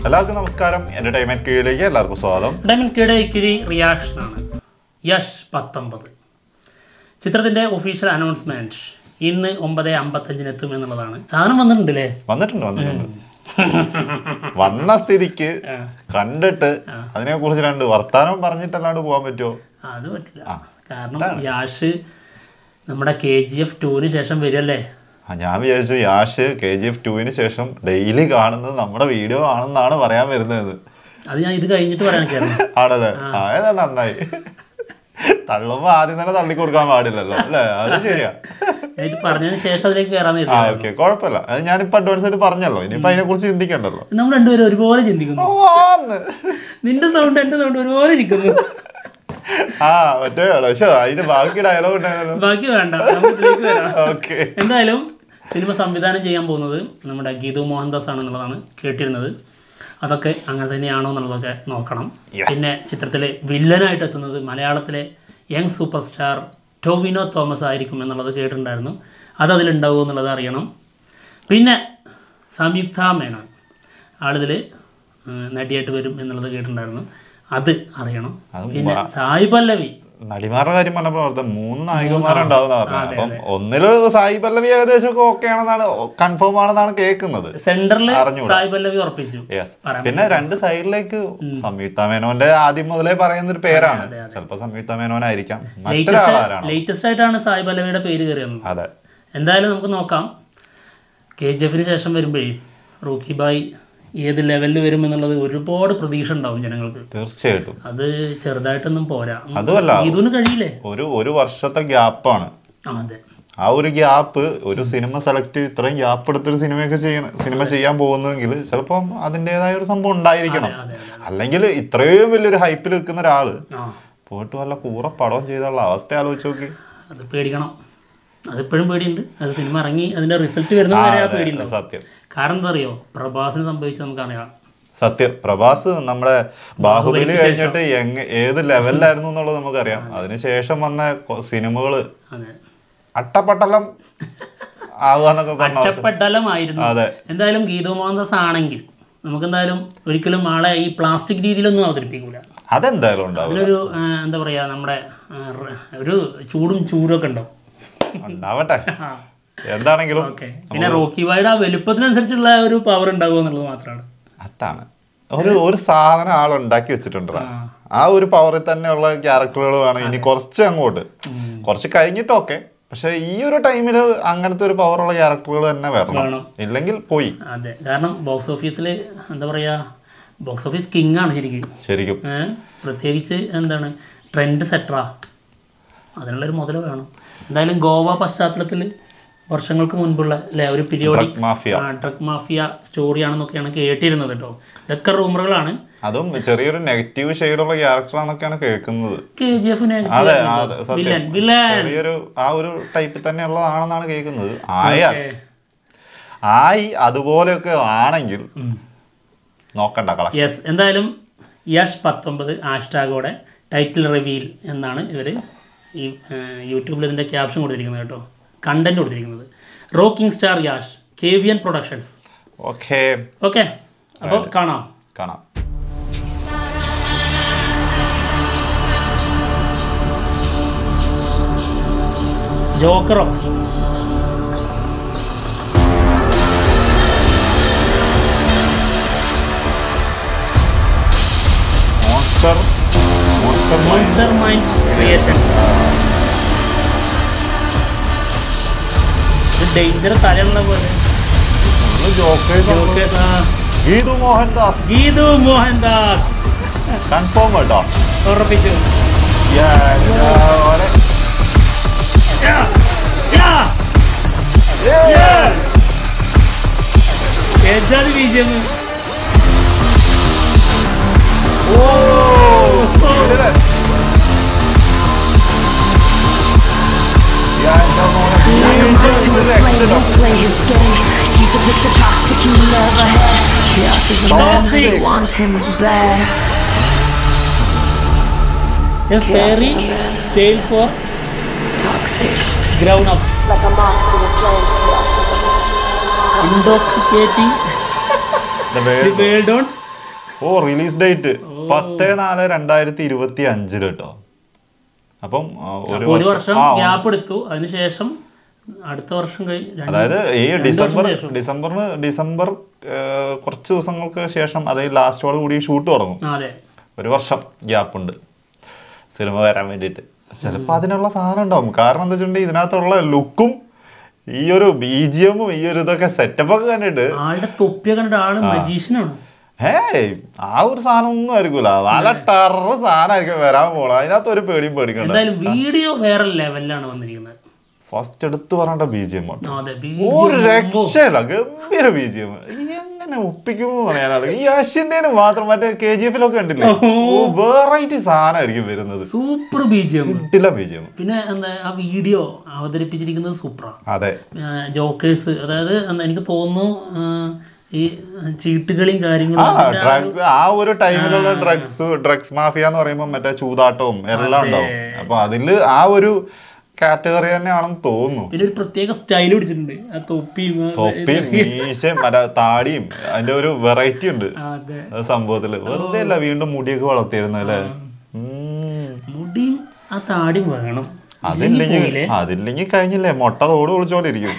എല്ലാവർക്കും നമസ്കാരം എന്റർടൈൻമെന്റ് കീഴിലേക്ക് എല്ലാവർക്കും സ്വാഗതം ഡയമൻകിടെ ഇക്കിഴി റിയാക്ഷനാണ് യഷ് പത്തൊമ്പത് ചിത്രത്തിന്റെ ഒഫീഷ്യൽ അനൗൺസ്മെന്റ് ഇന്ന് ഒമ്പത് അമ്പത്തഞ്ചിന് എത്തും എന്നുള്ളതാണ് സാധനം വന്നിട്ടുണ്ടല്ലേ വന്നിട്ടുണ്ട് വന്നിട്ടുണ്ട് വന്ന സ്ഥിതിക്ക് കണ്ടിട്ട് അതിനെ കുറിച്ച് രണ്ട് വർത്താനം പറഞ്ഞിട്ടല്ലാണ്ട് പോകാൻ പറ്റുമോ അത് പറ്റില്ല കാരണം യാഷ് നമ്മുടെ കെ ജി എഫ് ടൂവിന് ശേഷം വരികയല്ലേ ആ, ഞാൻ വിചാരിച്ചു യാഷ് കെ ജി എഫ് ടുവിന് ശേഷം ഡെയിലി കാണുന്നത് നമ്മുടെ വീഡിയോ ആണെന്നാണ് പറയാൻ വരുന്നത് അത് ഞാൻ ഇത് കഴിഞ്ഞിട്ട് പറയാൻ കയറുന്നു ആണല്ലേ ആ ഏതാ നന്നായി തള്ളുമ്പോ ആദ്യം തന്നെ തള്ളി കൊടുക്കാൻ പാടില്ലല്ലോ അല്ലേ അത് ശരിയാ ഞാൻ ഇത് പറഞ്ഞതിന് ശേഷം അതിലേക്ക് കയറാന്ന് ആ കരുതി ഓക്കെ കുഴപ്പമില്ല അത് ഞാനിപ്പോ അഡ്വാൻസ് ആയിട്ട് പറഞ്ഞല്ലോ ഇനിയിപ്പോ അതിനെ കുറിച്ച് ചിന്തിക്കണ്ടല്ലോ നമ്മൾ രണ്ടുപേരും ഒരുപോലെ ചിന്തിക്കുന്നു ഓ, ആന്ന്. നിന്റെ സൗണ്ട് എന്റെ സൗണ്ട് ഒരുപോലെ ഇരിക്കുന്നു ആ മറ്റേ പക്ഷെ അതിന്റെ ബാക്കി ഡയലോഗ് ഉണ്ടായിരുന്നല്ലോ ബാക്കി വേണ്ട നമുക്ക് ഇതിലേക്ക് വരാം ഓക്കെ എന്തായാലും സിനിമ സംവിധാനം ചെയ്യാൻ പോകുന്നത് നമ്മുടെ ഗീതു മോഹൻദാസ് ആണെന്നുള്ളതാണ് കേട്ടിരുന്നത് അതൊക്കെ അങ്ങനെ തന്നെയാണോ എന്നുള്ളതൊക്കെ നോക്കണം Yes. പിന്നെ ചിത്രത്തിലെ വില്ലനായിട്ട് എത്തുന്നത് മലയാളത്തിലെ young super star Tovino Thomas ആയിരിക്കും എന്നുള്ളത് കേട്ടിട്ടുണ്ടായിരുന്നു അത് അതിലുണ്ടാവുമോ എന്നുള്ളത് അറിയണം പിന്നെ സംയുക്ത മേനോൻ ആളിതിൽ നടിയായിട്ട് വരും എന്നുള്ളത് കേട്ടിട്ടുണ്ടായിരുന്നു അത് അറിയണം അത് പിന്നെ സായി പല്ലവി നടിമാരുടെ കാര്യം പറഞ്ഞപ്പോൾ ഓർത്തെ മൂന്ന് നായികമാരുണ്ടാവുന്ന പറഞ്ഞത് അപ്പം ഒന്നില് സായി പല്ലവി ഏകദേശം ഒക്കെ ഓക്കെ ആണെന്നാണ് കൺഫേം ആണെന്നാണ് കേൾക്കുന്നത് സെന്ററിൽ അറിഞ്ഞൂടാ. സായി പല്ലവി ഉറപ്പിച്ചു യെസ് പറയാൻ പിന്നെ രണ്ട് സൈഡിലേക്ക് സംയുക്ത മേനോന്റെ ആദ്യം മുതലേ പറയുന്ന ഒരു പേരാണ് ചിലപ്പോ സംയുക്ത മേനോനായിരിക്കാം മറ്റൊരാളാരാണ് ലേറ്റസ്റ്റ് ആയിട്ടാണ് സായി പല്ലവിയുടെ പേര് കയറി വന്നത് അതെ എന്തായാലും നമുക്ക് നോക്കാം കെ ജി എഫിന് ശേഷം വരുമ്പോഴേ റൂക്കി ബായ് ഏത് ലെവലിൽ വരും എന്നുള്ളത് ഒരുപാട് പ്രതീക്ഷ ഉണ്ടാവും ജനങ്ങൾക്ക് തീർച്ചയായിട്ടും അത് ചെറുതായിട്ടൊന്നും പോരാ അതുമല്ല. ഇതിന് കഴിയില്ലേ ഒരു ഒരു വർഷത്തെ ഗ്യാപ്പാണ് ആ അതെ ആ ഒരു ഗ്യാപ്പ് ഒരു സിനിമ സെലക്ട് ഇത്രയും ഗ്യാപ്പ് എടുത്തൊരു സിനിമയൊക്കെ ചെയ്യണം സിനിമ ചെയ്യാൻ പോകുന്നെങ്കിൽ ചിലപ്പം അതിൻ്റെതായ ഒരു സംഭവം ഉണ്ടായിരിക്കണം അതെ അല്ലെങ്കിൽ ഇത്രയും വലിയൊരു ഹൈപ്പിൽ നിൽക്കുന്ന ഒരാള് ആ പോയിട്ട് വല്ല കൂറ പടം ചെയ്തുള്ള അവസ്ഥ ആലോചിച്ച് നോക്കി അത് പേടിക്കണം അതിപ്പോഴും പേടിയുണ്ട് അത് സിനിമ ഇറങ്ങി അതിന്റെ റിസൾട്ട് വരുന്നത് വരെ ആ പേടിയുണ്ട് സത്യം കാരണം എന്താ അറിയോ പ്രഭാസിന് സംഭവിച്ചത് നമുക്കറിയാം സത്യം പ്രഭാസ് നമ്മുടെ ബാഹുബലി കഴിഞ്ഞിട്ട് എങ് ഏത് ലെവലിലായിരുന്നു എന്നുള്ളത് നമുക്കറിയാം അതിനുശേഷം വന്ന കൊ- സിനിമകള് അതെ അട്ടപ്പട്ടലം ആവുകയെന്നൊക്കെ പറഞ്ഞ അവസ്ഥ. ഒറ്റപ്പെട്ടലമായിരുന്നു അതെ എന്തായാലും ഗീതു മോഹൻദാസ് ആണെങ്കിൽ നമുക്ക് എന്തായാലും ഒരിക്കലും ആളെ ഈ പ്ലാസ്റ്റിക് രീതിയിലൊന്നും അവതരിപ്പിക്കൂല അതെന്തായാലും ഉണ്ടാവും അതിനൊരു ആ, എന്താ പറയാ നമ്മുടെ ആ, റ്- ഒരു ചൂടും ചൂടും ഒക്കെ ഉണ്ടാവും ഉണ്ടാവട്ടെ എന്താണെങ്കിലും ഓക്കെ പിന്നെ റോക്കി വായുടെ ആ വലുപ്പത്തിനനുസരിച്ചുള്ള ഒരു പവർ ഉണ്ടാവുക എന്നുള്ളത് മാത്രമാണ് അതാണ് ഒരു ഒരു സാധനം ആൾ ഉണ്ടാക്കി വെച്ചിട്ടുണ്ടാ ആ ഒരു പവറിൽ തന്നെയുള്ള ക്യാരക്ടറുകൾ വേണം ഇനി കുറച്ച് അങ്ങോട്ട് കുറച്ച് കഴിഞ്ഞിട്ടൊക്കെ പക്ഷെ ഈ ഒരു ടൈമിൽ അങ്ങനത്തെ ഒരു പവറുള്ള ക്യാരക്ടറുകൾ തന്നെ വരണം വേണം. ഇല്ലെങ്കിൽ പോയി അതെ കാരണം ബോക്സ് ഓഫീസിൽ എന്താ പറയാ ബോക്സ് ഓഫീസ് കിങ് ആണ് ശരിക്കും ശരിക്കും ഏ? പ്രത്യേകിച്ച് എന്താണ് ട്രെൻഡ് സെറ്ററാ അതിനുള്ളൊരു മുതൽ വേണം എന്തായാലും ഗോവ പശ്ചാത്തലത്തിൽ വർഷങ്ങൾക്ക് മുൻപുള്ള അല്ലെ ഒരു periodic Drug mafia. Drug mafia സ്റ്റോറിയാണെന്നൊക്കെയാണ് കേട്ടിരുന്നത് കേട്ടോ ഇതൊക്കെ റൂമറുകളാണ് അതും ചെറിയൊരു നെഗറ്റീവ് ഷെയ്ഡുള്ള ക്യാരക്ടറാന്നൊക്കെയാണ് കേൾക്കുന്നത് കെ ജി എഫിന് അതെ അതെ സത്യം വില്ലൻ വില്ലൻ ചെറിയൊരു ആ ഒരു ടൈപ്പ് തന്നെയുള്ളതാണെന്നാണ് കേൾക്കുന്നത് ആയാൽ ആയി അതുപോലെയൊക്കെ ആണെങ്കിൽ നോക്കണ്ട കള യെസ് എന്തായാലും യഷ് പത്തൊമ്പത് ഹാഷ്ടാഗോടെ ടൈറ്റിൽ റിവീൽ എന്നാണ് ഇവർ ഈ യൂട്യൂബിൽ ഇതിൻ്റെ ക്യാപ്ഷൻ കൊടുത്തിരിക്കുന്നത് കേട്ടോ കണ്ടന്റ് കൊടുത്തിരിക്കുന്നത് rocking star Yash K V N productions okay okay അപ്പോൾ കാണാം കാണാം ജോക്കറോ monster monster mind monster mind creation danger തലയുള്ള പോലെ ജോക്കേഴ്സ് ജോക്കർ ആ, ഗീതു മോഹൻദാസ് ഗീതു മോഹൻദാസ് കൺഫേം കേട്ടോ ഉറപ്പിച്ചു Yeah, ഓരെ ഏതാണ് ബീജം ഇതിലെ. Yeah, എന്താ മോനെ? to a flame, don't play his game. He's a fix the toxic you never had. Chaos is a man, Toxic. you want him bad. A fairy tale for Toxic. grown up. Like a moth to the flame, chaos is a man. Intoxicating The the world. world on ഓ release date പത്ത് നാല് രണ്ടായിരത്തി ഇരുപത്തി അഞ്ചില് കേട്ടോ അപ്പം ആ, ഒരു ഒരു വർഷം ആ, ഗ്യാപ്പ് എടുത്തു അതിനുശേഷം അടുത്ത വർഷം കഴി രണ്ട് അതായത് ഈ ഡിസംബർ വർഷം ശേഷം. ഡിസംബറിന് ഡിസംബർ ആ, കുറച്ച് ദിവസങ്ങൾക്ക് ശേഷം അതായത് ലാസ്റ്റോട് കൂടി ഷൂട്ട് തുടങ്ങും ആ, അതെ ഒരു വർഷം ഗ്യാപ്പ് ഉണ്ട് സിനിമ വരാൻ വേണ്ടിയിട്ട് ചിലപ്പോൾ അതിനുള്ള സാധനം ഉണ്ടാവും കാരണം എന്താ വെച്ചിട്ടുണ്ടെങ്കിൽ ഇതിനകത്തുള്ള ലുക്കും ഈ ഒരു ബി ജി എമ്മും ഈ ഒരു ഇതൊക്കെ സെറ്റപ്പ് ഒക്കെ കണ്ടിട്ട് ആളുടെ തൊപ്പിയൊക്കെ കണ്ടിട്ട് ആള് മജീഷ്യനാണ് ഏയ് ആ ഒരു സാധനം ഒന്നും ആയിരിക്കൂല നല്ല ടെറർ സാധനമായിരിക്കും വരാൻ പോണത് അതിനകത്ത് ഒരു പേടിയും പേടിക്കണ്ട എന്തായാലും വീഡിയോ വേറെ ലെവലിലാണ് വന്നിരിക്കുന്നത് ഫസ്റ്റ് എടുത്ത് പറയേണ്ട ബി ജി എം ആണ് ആ, അതെ ഒരു BGM രക്ഷയില്ല ഗംഭീര ബി ജി എം എങ്ങനെ ഒപ്പിക്കുമോ പറയാനാണ് ഈ അശ്വിന്റെ മാത്രം മറ്റേ കെ ജി എഫിലൊക്കെ കണ്ടില്ലേ വെറൈറ്റി സാധനമായിരിക്കും വരുന്നത് സൂപ്പർ ബീജിയം കിട്ടില്ല ബി ജി എം പിന്നെ എന്താ ആ വീഡിയോ അവതരിപ്പിച്ചിരിക്കുന്നത് സൂപ്പറാണ് അതെ ജോക്കേഴ്സ് അതായത് എന്താ എനിക്ക് തോന്നുന്നു ആ, ഈ ചീട്ടുകളിയും ആ കാര്യങ്ങളും അതിന്റെ ആ ഒരു- ഡ്രഗ്സ് ആ ഒരു ടൈമിലുള്ള ഡ്രഗ്സ് ഡ്രഗ്സ് മാഫിയ എന്ന് പറയുമ്പോൾ മറ്റേ ചൂതാട്ടവും എല്ലാം ഉണ്ടാവും അപ്പൊ അതില് ആ ഒരു കാറ്റഗറി തന്നെയാണെന്ന് തോന്നുന്നു പിന്നെ ഒരു പ്രത്യേക സ്റ്റൈൽ പിടിച്ചിട്ടുണ്ട് ആ തൊപ്പിയും ആ- തൊപ്പിയും മീശയും മറ്റേ താടിയും അതിന്റെ ഒരു വെറൈറ്റി ഉണ്ട് ആ, അതെ ആ സംഭവത്തില് വെറുതെ അല്ല വീണ്ടും മുടിയൊക്കെ വളർത്തിയിരുന്നത് അല്ലേ മുടിയും ആ താടിയും വേണം അതില്ലെങ്കിൽ പോയില്ലേ അതില്ലെങ്കിൽ കഴിഞ്ഞില്ലേ മുട്ട തോട് വിളിച്ചോണ്ടിരിക്കും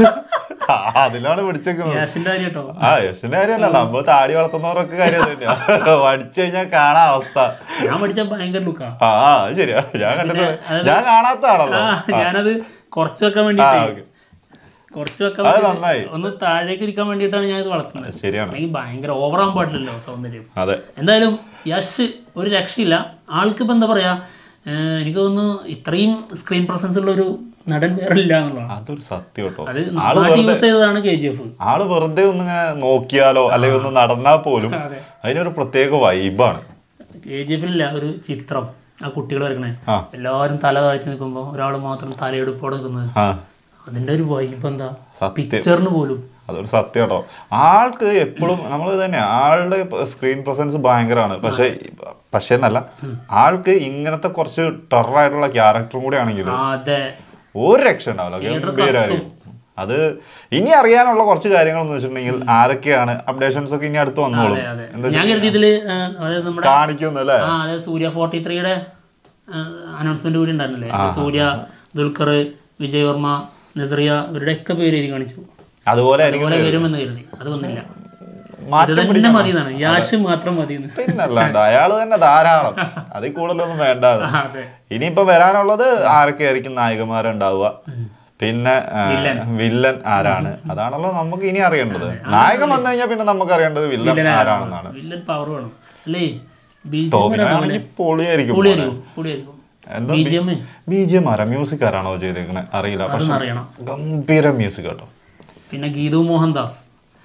ആ, അതിലാണ് പിടിച്ചേക്കുന്നത് ക്യാഷിന്റെ കാര്യം കേട്ടോ ആ യശിന്റെ കാര്യമല്ല നമ്മൾ താടി വളർത്തുന്നവരൊക്കെ കാര്യം തന്നെയാ പഠിച്ചു കഴിഞ്ഞാൽ കാണാൻ അവസ്ഥ ഞാൻ പഠിച്ച ഭയങ്കര ലുക്കാ ആ ആ, അത് ശരിയാ ഞാൻ കണ്ടിട്ടുണ്ട് ഞാൻ കാണാത്തതാണല്ലോ ആ ഞാനത് കുറച്ച് വെക്കാൻ ആ വേണ്ടിട്ട് ഓക്കെ കുറച്ച് വെക്കാൻ അത് വേണ്ടി നന്നായി ഒന്ന് താഴേക്ക് ഇരിക്കാൻ വേണ്ടിയിട്ടാണ് ഞാൻ ഇത് വളർത്തുന്നത് ശരിയാണ് അല്ലെങ്കിൽ ഭയങ്കര ഓവറാൻ പാടില്ലല്ലോ സൗന്ദര്യം അതെ എന്തായാലും യശ് ഒരു രക്ഷയില്ല ആൾക്ക് ഇപ്പം എന്താ പറയാ ഏഹ് എനിക്ക് തോന്നുന്നു ഇത്രയും സ്ക്രീൻ പ്രസൻസ് ഉള്ള ഒരു നടൻ വേറെ ഇല്ല എന്നുള്ളതാണ് അതൊരു സത്യം കേട്ടോ അത് ആള് നന്നായിട്ട് വെറുതെ യൂസ് ചെയ്തതാണ് കെ ജി എഫ് ആള് വെറുതെ ഒന്ന് ഇങ്ങനെ നോക്കിയാലോ അല്ലെങ്കിൽ ഒന്ന് നടന്നാൽ പോലും അതെ അതിനൊരു പ്രത്യേക വൈബാണ് കെ ജി എഫിലില്ല ഒരു ചിത്രം ആ കുട്ടികൾ വരക്കണേ ആ. എല്ലാവരും തല താഴ്ത്തി നിൽക്കുമ്പോൾ ഒരാൾ മാത്രം തലയെടുപ്പോടെ നിൽക്കുന്നത് ആ അതിന്റെ ഒരു വൈബ് എന്താ സത്യം പിക്ചറിന് പോലും അതൊരു സത്യം കേട്ടോ ആൾക്ക് എപ്പോഴും നമ്മൾ തന്നെ ആളുടെ സ്ക്രീൻ പ്രസൻസ് ഭയങ്കരമാണ് പക്ഷെ പക്ഷേ എന്നല്ല ആൾക്ക് ഇങ്ങനത്തെ കുറച്ച് ടെററായിട്ടുള്ള ക്യാരക്ടറും കൂടി ആണെങ്കിൽ ആ, അതെ ഒരു രക്ഷ ഉണ്ടാവില്ല ഗംഭീരമായിരിക്കും അത് ഇനി അറിയാനുള്ള കുറച്ച് കാര്യങ്ങൾ എന്ന് വെച്ചിട്ടുണ്ടെങ്കിൽ ആരൊക്കെയാണ് അപ്ഡേഷൻസ് ഒക്കെ ഇനി അടുത്ത് വന്നോളും അതെ അതെ എന്താ ഞാൻ കരുതി ഇതില് ആ, അതായത് നമ്മുടെ കാണിക്കുന്നു അല്ലേ ആ അതായത് സൂര്യ ഫോർട്ടി ത്രീയുടെ അനൗൺസ്മെന്റ് കൂടി ഉണ്ടായിരുന്നില്ലേ സൂര്യ ദുൽഖർ വിജയ് വർമ്മ നസറിയ ഇവരുടെ ഒക്കെ പേര് എഴുതി കാണിച്ചു അതുപോലെ ആയിരിക്കും അതുപോലെ വരുമെന്ന് കരുതി അത് വന്നില്ല ഇത് മാറ്റം തന്നെ മതി എന്നാണ് യാഷ് മാത്രം മതി എന്ന് പിന്നല്ലാണ്ട് അയാള് തന്നെ ധാരാളം അതിൽ കൂടുതലൊന്നും വേണ്ട അത്. ആ, അതെ ഇനിയിപ്പോ വരാനുള്ളത് ആരൊക്കെയായിരിക്കും നായികമാരുണ്ടാവുക പിന്നെ ആ, വില്ലൻ ആരാണ് അതാണല്ലോ നമുക്ക് ഇനി അറിയേണ്ടത് നായകൻ വന്നു കഴിഞ്ഞാൽ പിന്നെ നമുക്ക് അറിയേണ്ടത് വില്ലൻ ആരാണെന്നാണ് വില്ലൻ പവർ വേണം അല്ലേ ബി ജി ടോവിനാണെങ്കിൽ പൊളിയായിരിക്കും പൊളിയായിരിക്കും പൊളിയായിരിക്കും എന്താ B G M B G M ആരാ മ്യൂസിക് ആരാണോ ചെയ്തേക്കണേ അറിയില്ല പക്ഷെ അതൊന്നും അറിയണം ഗംഭീര മ്യൂസിക് കേട്ടോ പിന്നെ ഗീതു മോഹൻദാസ്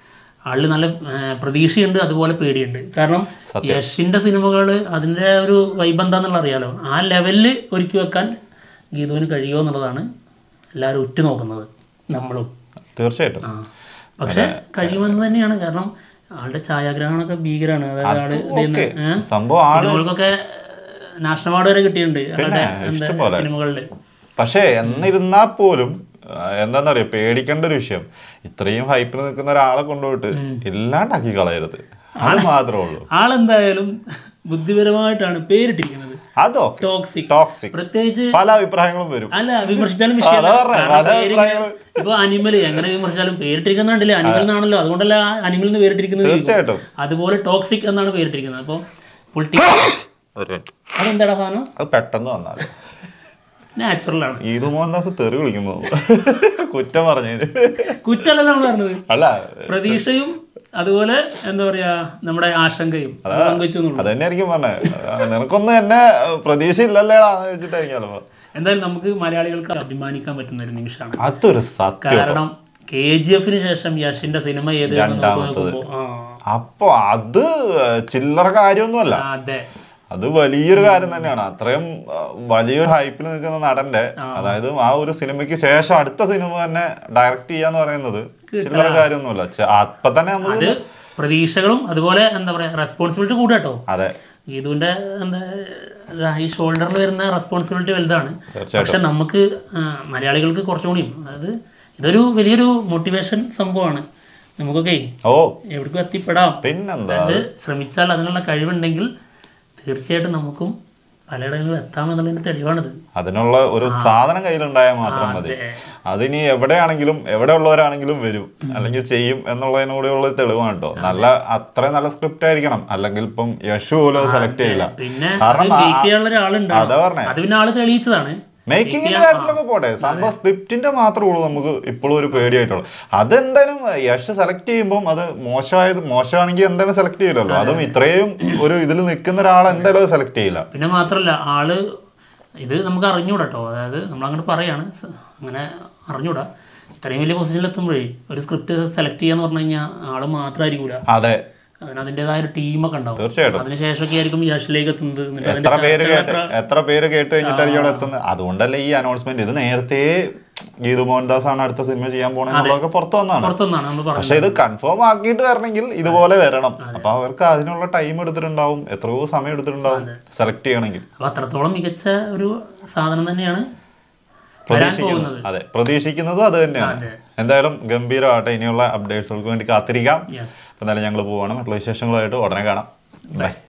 ആളിൽ നല്ല ആ, പ്രതീക്ഷയുണ്ട് അതുപോലെ പേടിയുണ്ട് കാരണം യഷിന്റെ സിനിമകൾ അതിൻ്റെ ഒരു വൈബ് എന്താന്നുള്ള അറിയാലോ ആ ലെവലിൽ ഒരുക്കി വെക്കാൻ ഗീതുവിന് കഴിയുമോ എന്നുള്ളതാണ് എല്ലാവരും ഉറ്റു നോക്കുന്നത് നമ്മളും തീർച്ചയായിട്ടും ആ പക്ഷെ കഴിയുമെന്ന് തന്നെയാണ് കാരണം ആളുടെ ഛായാഗ്രഹണമൊക്കെ ഭീകരമാണ് അതായത് ആള് ഇത് ചെയ്യുന്ന, ഓക്കെ ഏ? സംഭവം ആള് സിനിമകൾക്കൊക്കെ നാഷണൽ അവാർഡ് വരെ കിട്ടിയിട്ടുണ്ട് ആളുടെ എന്താ ഇഷ്ടംപോലെ. സിനിമകളിൽ പക്ഷേ എന്നിരുന്നാ പോലും ആ, എന്താന്ന് പറയാ പേടിക്കേണ്ട ഒരു വിഷയം ഇത്രയും ഹൈപ്പിൽ നിൽക്കുന്ന ഒരാളെ കൊണ്ടുപോയിട്ട് ഇല്ലാണ്ടാക്കി കളയരുത് അത് മാത്രമേ ഉള്ളൂ ആളെന്തായാലും ബുദ്ധിപരമായിട്ടാണ് പേരിട്ടിരിക്കുന്നത് അതൊക്കെ ടോക്സിക് ടോക്സിക് പ്രത്യേകിച്ച് പല അഭിപ്രായങ്ങളും വരും അല്ല വിമർശിച്ചാലും അതാ വിഷയമല്ല. പറഞ്ഞെ, കാരണം പല പേര് അഭിപ്രായങ്ങളും. ഇപ്പൊ അനിമല് എങ്ങനെ വിമർശിച്ചാലും പേരിട്ടിരിക്കുന്നുണ്ടല്ലേ അനിമൽ എന്നാണല്ലോ അതുകൊണ്ടല്ല ആ അനിമൽ എന്ന് പേരിട്ടിരിക്കുന്നത് ചോദിക്കും. തീർച്ചയായിട്ടും അതുപോലെ ടോക്സിക് എന്നാണ് പേരിട്ടിരിക്കുന്നത് അപ്പോൾ പൊളിറ്റിക്സ് ഒരു minute. അതെന്താടാ സാധനം അത് പെട്ടെന്ന് വന്നാൽ നാച്ചുറലാണ് ഈദു മോഹൻദാസ് തെറി വിളിക്കുമ്പോ കുറ്റം പറഞ്ഞതിന് കുറ്റമല്ല നമ്മൾ പറഞ്ഞത് അല്ല പ്രതീക്ഷയും അതുപോലെ എന്താ പറയാ നമ്മുടെ ആശങ്കയും അത് പങ്കുവെച്ചു എന്നുള്ളൂ അത് തന്നെ ആയിരിക്കും പറഞ്ഞത് നിനക്കൊന്നും എന്നെ പ്രതീക്ഷ ഇല്ലല്ലേടാ എന്ന് വെച്ചിട്ടായിരിക്കാലോ എന്തായാലും നമുക്ക് മലയാളികൾക്ക് അഭിമാനിക്കാൻ പറ്റുന്ന ഒരു നിമിഷമാണ് അതൊരു സത്യം കാരണം കെ ജി എഫിന് ശേഷം യഷിന്റെ സിനിമ ഏത് എന്ന് നോക്കി രണ്ടാമത്തത്. നോക്കുമ്പോ ആ അപ്പൊ അത് ചില്ലറ കാര്യമൊന്നുമല്ല ആ, അതെ അത് വലിയൊരു കാര്യം തന്നെയാണ് അത്രയും ആ, വലിയൊരു ഹൈപ്പിൽ നിൽക്കുന്ന നടന്റെ അതായത് ആ ഒരു സിനിമയ്ക്ക് ശേഷം അടുത്ത സിനിമ തന്നെ ഡയറക്റ്റ് ചെയ്യാന്ന് പറയുന്നത് ചില്ലറ കാര്യമൊന്നുമല്ല ചെ- അപ്പൊ തന്നെ നമ്മൾ അത് പ്രതീക്ഷകളും അതുപോലെ എന്താ പറയാ റെസ്പോൺസിബിലിറ്റി കൂടാട്ടോ അതെ ഗീതുവിന്റെ എന്താ ഇതാ ഈ ഷോൾഡറിൽ വരുന്ന റെസ്പോൺസിബിലിറ്റി വലുതാണ് തീർച്ചയായിട്ടും പക്ഷെ നമുക്ക് ആ, മലയാളികൾക്ക് കുറച്ചും കൂടിയും അതായത് ഇതൊരു വലിയൊരു മോട്ടിവേഷൻ സംഭവമാണ് നമുക്കൊക്കെ ഓ എവിടേക്കും എത്തിപ്പെടാം പിന്നെന്താ അത് ശ്രമിച്ചാൽ അതിനുള്ള കഴിവുണ്ടെങ്കിൽ തീർച്ചയായിട്ടും നമുക്കും പലയിടങ്ങളിലും എത്താമെന്നുള്ളതിന്റെ തെളിവാണിത് അതിനുള്ള ഒരു സാധനം കയ്യിലുണ്ടായാൽ മാത്രം മതി അതെ. അതിനി എവിടെയാണെങ്കിലും എവിടെ ഉള്ളവരാണെങ്കിലും വരും അല്ലെങ്കിൽ ചെയ്യും എന്നുള്ളതിനൂടെയുള്ള തെളിവാണ് കേട്ടോ നല്ല അത്രയും നല്ല സ്ക്രിപ്റ്റ് ആയിരിക്കണം അല്ലെങ്കിൽ ഇപ്പം യശു പോലും സെലക്ട് ചെയ്യില്ല പിന്നെ അത് കാരണം ആ- മേക്ക് ചെയ്യാനുള്ള ഒരാളുണ്ട് അതാ പറഞ്ഞേ. അത് പിന്നെ ആള് തെളിയിച്ചതാണ് മേക്കിങ്ങിന്റെ കാര്യത്തിലൊക്കെ പോട്ടെ സംഭവം സ്ക്രിപ്റ്റിന്റെ മാത്രമേ ഉള്ളൂ നമുക്ക് ഇപ്പോഴും ഒരു പേടിയായിട്ടുള്ളൂ അതെന്തായാലും യശ് സെലക്ട് ചെയ്യുമ്പോൾ അത് മോശമായത് മോശമാണെങ്കിൽ എന്തായാലും സെലക്ട് ചെയ്യില്ലല്ലോ അതും ഇത്രയും ഒരു ഇതിൽ നിൽക്കുന്ന ഒരാൾ എന്തായാലും അത് സെലക്ട് ചെയ്യില്ല പിന്നെ മാത്രല്ല ആള് ഇത് നമുക്ക് അറിഞ്ഞൂടാ കേട്ടോ അതായത് നമ്മൾ അങ്ങോട്ട് പറയാണ് സ- അങ്ങനെ അറിഞ്ഞൂടാ ഇത്രയും വലിയ പൊസിഷനിൽ എത്തുമ്പോഴേ ഒരു സ്ക്രിപ്റ്റ് സെലക്ട് ചെയ്യാന്ന് പറഞ്ഞു കഴിഞ്ഞാൽ ആള് മാത്രമായിരിക്കൂല അതെ അതിന് അതിൻ്റെതായ ഒരു ടീമൊക്കെ ഉണ്ടാവും തീർച്ചയായിട്ടും അതിനുശേഷമൊക്കെ ആയിരിക്കും യഷിലേക്ക് എത്തുന്നത് എന്നിട്ട് അതിന്റെ എത്ര പേര് ചർച്ചകൾ കേട്ട് എത്ര- എത്ര പേര് കേട്ട് കഴിഞ്ഞിട്ടായിരിക്കും അവിടെ എത്തുന്നത് അതുകൊണ്ടല്ലേ ഈ അനൗൺസ്മെന്റ് ഇത് നേരത്തെ ഗീതു മോഹൻദാസ് ആണ് അടുത്ത സിനിമ ചെയ്യാൻ പോണെന്നുള്ളതൊക്കെ പുറത്തു വന്നതാണ് പുറത്തുനിന്നാണ് നമ്മൾ പറഞ്ഞത് പക്ഷെ ഇത് കൺഫേം ആക്കിയിട്ട് വരണമെങ്കിൽ ഇതുപോലെ വരണം അപ്പൊ അവർക്ക് അതിനുള്ള ടൈം എടുത്തിട്ടുണ്ടാവും എത്രയോ സമയം എടുത്തിട്ടുണ്ടാവും സെലക്ട് ചെയ്യണമെങ്കിൽ അപ്പൊ അത്രത്തോളം മികച്ച ഒരു സാധനം തന്നെയാണ് വരാൻ പ്രതീക്ഷിക്കുന്നത് പോകുന്നത് അതെ പ്രതീക്ഷിക്കുന്നത് അത് തന്നെയാണ് അതെ. എന്തായാലും ഗംഭീരമായിട്ട് ഇനിയുള്ള അപ്ഡേറ്റ്സുകൾക്ക് വേണ്ടി കാത്തിരിക്കാം യെസ് എന്തായാലും ഞങ്ങൾ പോവാണ് മറ്റുള്ള വിശേഷങ്ങളുമായിട്ട് ഉടനെ കാണാം ബൈ